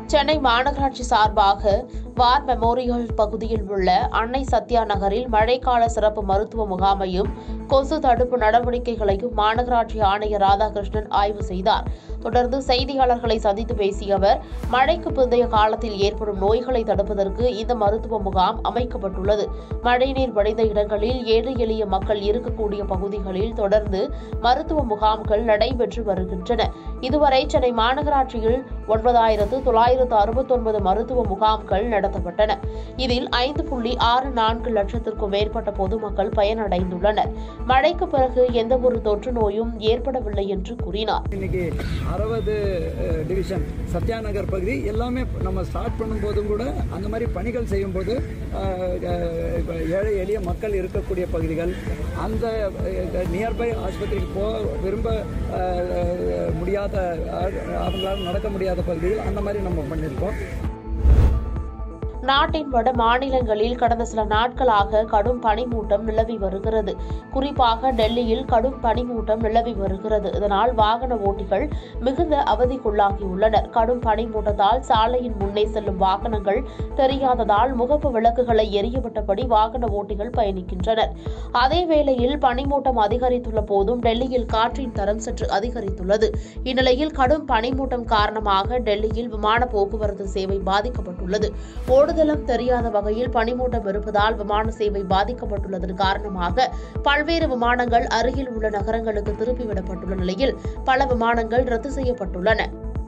சென்னை மாநகராட்சி சார்பாக வார் மெமோரியல் பகுதியில் உள்ள அன்னை சத்யா நகரில் மழைக்கால சிறப்பு மருத்துவ முகாமையும் கொசு தடுப்பு நடவடிக்கைகளையும் மாநகராட்சி ஆணையர் ராதாகிருஷ்ணன் ஆய்வு செய்தார் தொடர்ந்து செய்தியாளர்களை சந்தித்து பேசிய அவர் மழைக்கு பிந்தைய காலத்தில் ஏற்படும் நோய்களை தடுப்பதற்கு இந்த மருத்துவ முகாம் அமைக்கப்பட்டுள்ளது மழைநீர் வடிந்த இடங்களில் ஏழை எளிய மக்கள் இருக்கக்கூடிய பகுதிகளில் தொடர்ந்து மருத்துவ முகாம்கள் நடைபெற்று வருகின்றன இதுவரை சென்னை மாநகராட்சியில் ஒன்பதாயிரத்து தொள்ளாயிரத்து அறுபத்தொன்பது மருத்துவ முகாம்கள் நடத்தப்பட்டன இதில் ஐந்து புள்ளி ஆறு நான்கு லட்சத்திற்கும் மேற்பட்ட பொதுமக்கள் பயனடைந்துள்ளனர் மழைக்கு பிறகு எந்தவொரு தொற்று நோயும் ஏற்படவில்லை என்று கூறினார் இன்னைக்கு அறுபது டிவிஷன் சத்யா நகர் பகுதி எல்லாமே நம்ம ஸ்டார்ட் பண்ணும்போதும் கூட அந்த மாதிரி பணிகள் செய்யும்போது அஹ், அஹ், இப்ப ஏழை எளிய மக்கள் இருக்கக்கூடிய பகுதிகள் அந்த நியர்பை ஆஸ்பத்திரிக்கு போக விரும்ப அஹ், அஹ், முடியாத அஹ், அவங்களால நடக்க முடியாத பகுதிகள் அந்த மாதிரி நம்ம பண்ணியிருக்கோம் நாட்டின் வட மாநிலங்களில் கடந்த சில நாட்களாக கடும் பனிமூட்டம் நிலவி வருகிறது குறிப்பாக டெல்லியில் கடும் பனிமூட்டம் நிலவி வருகிறது இதனால் வாகன ஓட்டிகள் மிகுந்த அவதிக்குள்ளாகியுள்ளனர் கடும் பனிமூட்டத்தால் சாலையின் முன்னே செல்லும் வாகனங்கள் தெரியாததால் முகப்பு விளக்குகளை எரியவிட்டபடி வாகன ஓட்டிகள் பயணிக்கின்றனர் அதே வேளையில் பனிமூட்டம் அதிகரித்துள்ள போதும் டெல்லியில் காற்றின் தரம் சற்று அதிகரித்துள்ளது இந்நிலையில் கடும் பனிமூட்டம் காரணமாக டெல்லியில் விமான போக்குவரத்து சேவை பாதிக்கப்பட்டுள்ளது ஓடுதளம் தெரியாத வகையில் பனிமூட்டம் இருப்பதால் விமான சேவை பாதிக்கப்பட்டுள்ளதன் காரணமாக பல்வேறு விமானங்கள் அருகில் உள்ள நகரங்களுக்கு திருப்பிவிடப்பட்டுள்ள நிலையில் பல விமானங்கள் ரத்து செய்யப்பட்டுள்ளன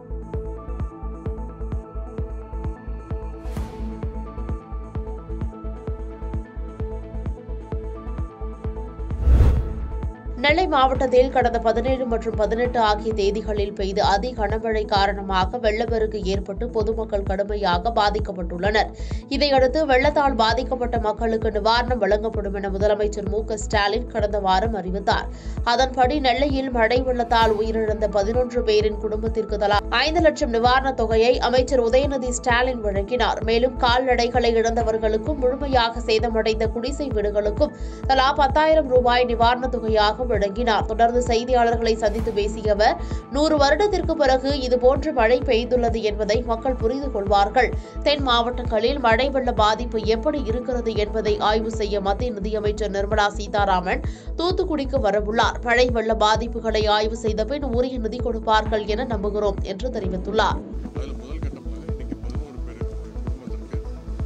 நெல்லை மாவட்டத்தில் கடந்த பதினேழு மற்றும் பதினெட்டு ஆகிய தேதிகளில் பெய்த அதி கனமழை காரணமாக வெள்ளப்பெருக்கு ஏற்பட்டு பொதுமக்கள் கடுமையாக பாதிக்கப்பட்டுள்ளனர் இதையடுத்து வெள்ளத்தால் பாதிக்கப்பட்ட மக்களுக்கு நிவாரணம் வழங்கப்படும் என முதலமைச்சர் மு க ஸ்டாலின் கடந்த வாரம் அறிவித்தார் அதன்படி நெல்லையில் மழை வெள்ளத்தால் உயிரிழந்த பதினொன்று பேரின் குடும்பத்திற்கு தலா ஐந்து லட்சம் நிவாரணத் தொகையை அமைச்சர் உதயநிதி ஸ்டாலின் வழங்கினார் மேலும் கால்நடைகளை இழந்தவர்களுக்கும் முழுமையாக சேதமடைந்த குடிசை வீடுகளுக்கும் தலா பத்தாயிரம் ரூபாய் நிவாரணத் தொகையாக வழங்கினார் தொடர்ந்து செய்தியாளர்களை சந்தித்து பேசிய அவர் நூறு வருடத்திற்கு பிறகு இதுபோன்று மழை பெய்துள்ளது என்பதை மக்கள் புரிந்து கொள்வார்கள் தென் மாவட்டங்களில் மழை வெள்ள பாதிப்பு எப்படி இருக்கிறது என்பதை ஆய்வு செய்ய மத்திய நிதியமைச்சர் நிர்மலா சீதாராமன் தூத்துக்குடிக்கு வரவுள்ளார் மழை வெள்ள பாதிப்புகளை ஆய்வு செய்த பின் உரிய நிதி கொடுப்பார்கள் என நம்புகிறோம் என்று தெரிவித்துள்ளார் அதில் முதல் கட்டமாக இன்னைக்கு பதினோரு பேர் குடும்பத்திற்கு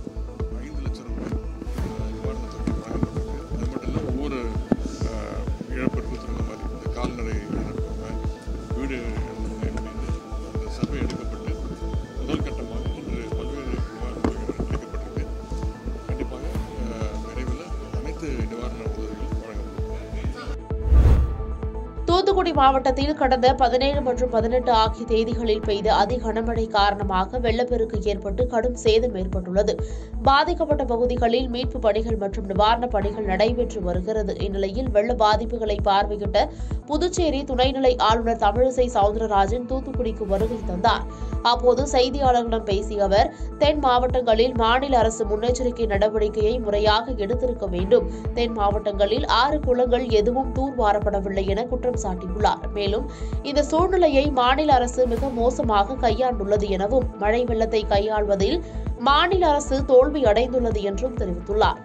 ஐந்து லட்சம் ரூபாய் அஹ், நிவாரணத் தொகை வழங்கப்பட்டிருக்கு அது மட்டும் இல்லை ஒவ்வொரு அஹ், இழப்பிற்கும் தகுந்த மாதிரி இந்த கால்நடை இழப்புங்க வீடு இழந்தவங்க அப்படின்னு அந்த சர்வே எடுக்கப்பட்டு முதல் கட்டமாக இன்று பல்வேறு நிவாரணத் தொகைகள் அளிக்கப்பட்டிருக்கு கண்டிப்பாக அஹ், விரைவில் அனைத்து நிவாரண உதவிகளும் வழங்கப்படும் தூத்துக்குடி மாவட்டத்தில் கடந்த பதினேழு மற்றும் பதினெட்டு ஆகிய தேதிகளில் பெய்த அதி கனமழை காரணமாக வெள்ளப்பெருக்கு ஏற்பட்டு கடும் சேதம் ஏற்பட்டுள்ளது பாதிக்கப்பட்ட பகுதிகளில் மீட்பு பணிகள் மற்றும் நிவாரணப் பணிகள் நடைபெற்று வருகிறது இந்நிலையில் வெள்ள பாதிப்புகளை பார்வையிட்ட புதுச்சேரி துணைநிலை ஆளுநர் தமிழிசை சவுந்தரராஜன் தூத்துக்குடிக்கு வருகை தந்தார் அப்போது செய்தியாளர்களிடம் பேசிய அவர் தென் மாவட்டங்களில் மாநில அரசு முன்னெச்சரிக்கை நடவடிக்கையை முறையாக எடுத்திருக்க வேண்டும் தென் மாவட்டங்களில் ஆறு குளங்கள் எதுவும் தூர்வாரப்படவில்லை என குற்றம் சாட்டியுள்ளார் மேலும் இந்த சூழ்நிலையை மாநில அரசு மிக மோசமாக கையாண்டுள்ளது எனவும் மழை வெள்ளத்தை கையாள்வதில் மாநில அரசு தோல்வி அடைந்துள்ளது என்றும் தெரிவித்துள்ளார்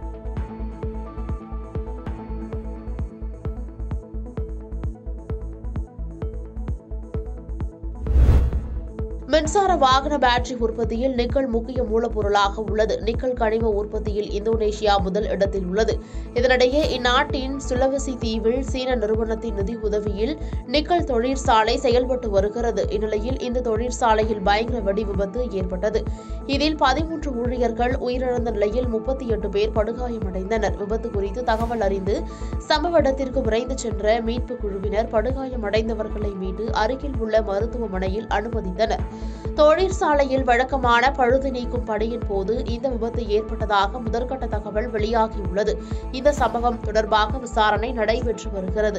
மின்சார வாகன பேட்டரி உற்பத்தியில் நிக்கல் முக்கிய மூலப்பொருளாக உள்ளது நிக்கல் கனிம உற்பத்தியில் இந்தோனேஷியா முதல் இடத்தில் உள்ளது இதனிடையே இந்நாட்டின் சுலவசி தீவில் சீன நிறுவனத்தின் நிதி உதவியில் நிக்கல் தொழிற்சாலை செயல்பட்டு வருகிறது இந்நிலையில் இந்த தொழிற்சாலையில் பயங்கர வெடி விபத்து ஏற்பட்டது இதில் பதிமூன்று ஊழியர்கள் உயிரிழந்த நிலையில் முப்பத்தி எட்டு பேர் படுகாயமடைந்தனர் விபத்து குறித்து தகவல் அறிந்து சம்பவ இடத்திற்கு விரைந்து சென்ற மீட்புக் குழுவினர் படுகாயமடைந்தவர்களை மீட்டு அருகில் உள்ள மருத்துவமனையில் அனுமதித்தனர் தொழிற்சாலையில் வழக்கமான பழுது நீக்கும் பணியின் போது இந்த விபத்து ஏற்பட்டதாக முதற்கட்ட தகவல் வெளியாகியுள்ளது இந்த சம்பவம் தொடர்பாக விசாரணை நடைபெற்று வருகிறது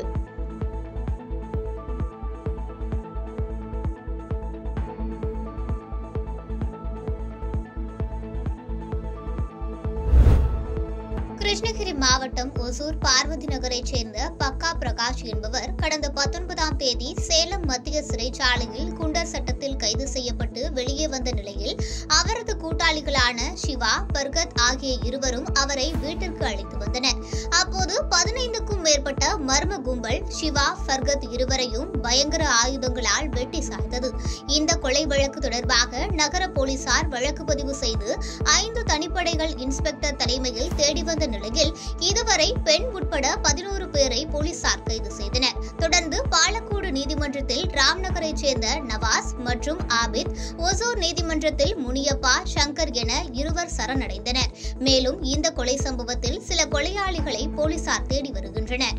கிருஷ்ணகிரி மாவட்டம் ஒசூர் பார்வதி நகரைச் சேர்ந்த பக்கா பிரகாஷ் என்பவர் கடந்த பத்தொன்பதாம் தேதி சேலம் மத்திய சிறைச்சாலையில் குண்டர் சட்டத்தில் கைது செய்யப்பட்டு வெளியே வந்த நிலையில் அவரது கூட்டாளிகளான சிவா பர்கத் ஆகிய இருவரும் அவரை வீட்டிற்கு அழைத்து வந்தனர் அப்போது பதினைந்துக்கும் மேற்பட்ட மர்ம கும்பல் சிவா ஃபர்கத் இருவரையும் பயங்கர ஆயுதங்களால் வெட்டி சாய்த்தது இந்த கொலை வழக்கு தொடர்பாக நகர போலீசார் வழக்கு பதிவு செய்து ஐந்து தனிப்படைகள் இன்ஸ்பெக்டர் தலைமையில் தேடி வந்த நிலையில் இதுவரை பெண் உட்பட பதினோரு பேரை போலீசார் கைது செய்தனர் தொடர்ந்து பாலக்கோடு நீதிமன்றத்தில் ராம்நகரைச் சேர்ந்த நவாஸ் மற்றும் ஆபித் ஒசூர் நீதிமன்றத்தில் முனியப்பா சங்கர் என இருவர் சரணடைந்தனர் மேலும் இந்த கொலை சம்பவத்தில் சில கொலையாளிகளை போலீசார் தேடி வருகின்றனர்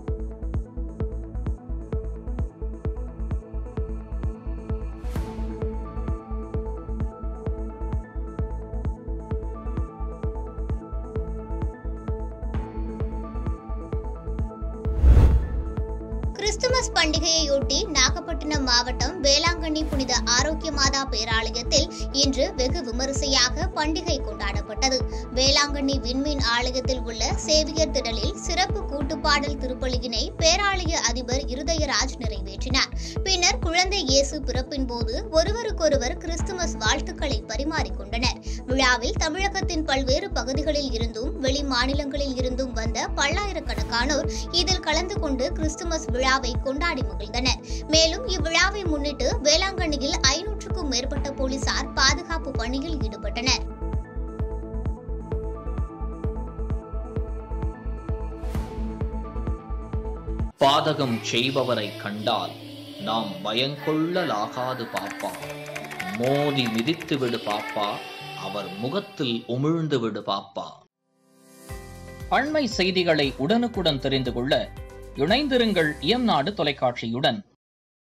கிறிஸ்துமஸ் பண்டிகையையொட்டி நாகப்பட்டினம் மாவட்டம் வேளாங்கண்ணி புனித ஆரோக்கிய மாதா பேராலயத்தில் இன்று வெகு விமரிசையாக பண்டிகை கொண்டாடப்பட்டது வேளாங்கண்ணி விண்மீன் ஆலயத்தில் உள்ள சேவியர் திடலில் சிறப்பு கூட்டுப்பாடல் திருப்பலியினை பேராலய அதிபர் இருதயராஜ் நிறைவேற்றினார் பின்னர் குழந்தை இயேசு பிறப்பின் போது ஒருவருக்கொருவர் கிறிஸ்துமஸ் வாழ்த்துக்களை பரிமாறிக்கொண்டனர் விழாவில் தமிழகத்தின் பல்வேறு பகுதிகளில் இருந்தும் வெளி மாநிலங்களில் இருந்தும் வந்த பல்லாயிரக்கணக்கானோர் இதில் கலந்து கொண்டு கிறிஸ்துமஸ் விழாவை கொண்டாடி மகிழ்ந்தனர் மேலும் இவ்விழாவை முன்னிட்டு வேளாங்கண்ணியில் ஐநூற்றுக்கும் மேற்பட்ட போலீசார் பாதுகாப்பு பணியில் ஈடுபட்டனர் பாதகம் செய்பவரை கண்டால் நாம் பயங்கொள்ளலாகாது பாப்பா மோதி மிதித்து விடு பாப்பா அவர் முகத்தில் உமிழ்ந்து விடு பாப்பா அண்மை செய்திகளை உடனுக்குடன் தெரிந்து கொள்ள இணைந்திருங்கள் இயம்நாடு தொலைக்காட்சியுடன்